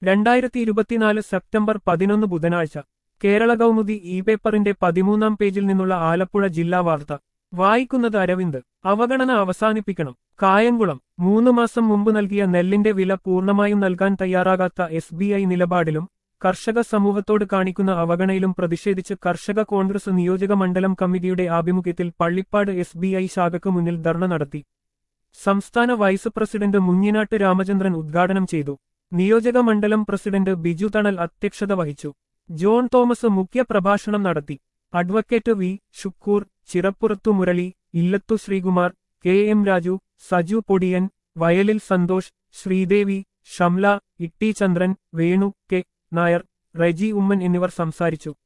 രണ്ടായിരത്തി ഇരുപത്തിനാല് സെപ്റ്റംബർ പതിനൊന്ന് ബുധനാഴ്ച കേരള കൗമുദി ഇ പേപ്പറിന്റെ പതിമൂന്നാം പേജിൽ നിന്നുള്ള ആലപ്പുഴ ജില്ലാ വാർത്ത വായിക്കുന്നത് അരവിന്ദ് അവഗണന അവസാനിപ്പിക്കണം കായംകുളം മൂന്ന് മാസം മുമ്പ് നൽകിയ നെല്ലിന്റെ വില പൂർണ്ണമായും നൽകാൻ തയ്യാറാകാത്ത എസ് ബി ഐ നിലപാടിലും കർഷക സമൂഹത്തോട് കാണിക്കുന്ന അവഗണനയിലും പ്രതിഷേധിച്ച് കർഷക കോൺഗ്രസ് നിയോജക മണ്ഡലം കമ്മിറ്റിയുടെ ആഭിമുഖ്യത്തിൽ പള്ളിപ്പാട് എസ് ബി ഐ ശാഖയ്ക്ക് മുന്നിൽ ധർണ നടത്തി സംസ്ഥാന വൈസ് പ്രസിഡന്റ് മുഞ്ഞിനാട്ട് രാമചന്ദ്രൻ ഉദ്ഘാടനം ചെയ്തു നിയോജക മണ്ഡലം പ്രസിഡന്റ് ബിജു തണൽ അധ്യക്ഷത വഹിച്ചു ജോൺ തോമസ് മുഖ്യ പ്രഭാഷണം നടത്തി advocate V Shukoor Chirappurathu Murali Illathu Sreekumar K M Raju Saju Podiyan Vayalil Santhosh Sreedevi Shamla Itty Chandran Venu K Nair Reji Oommen എന്നിവർ സംസാരിച്ചു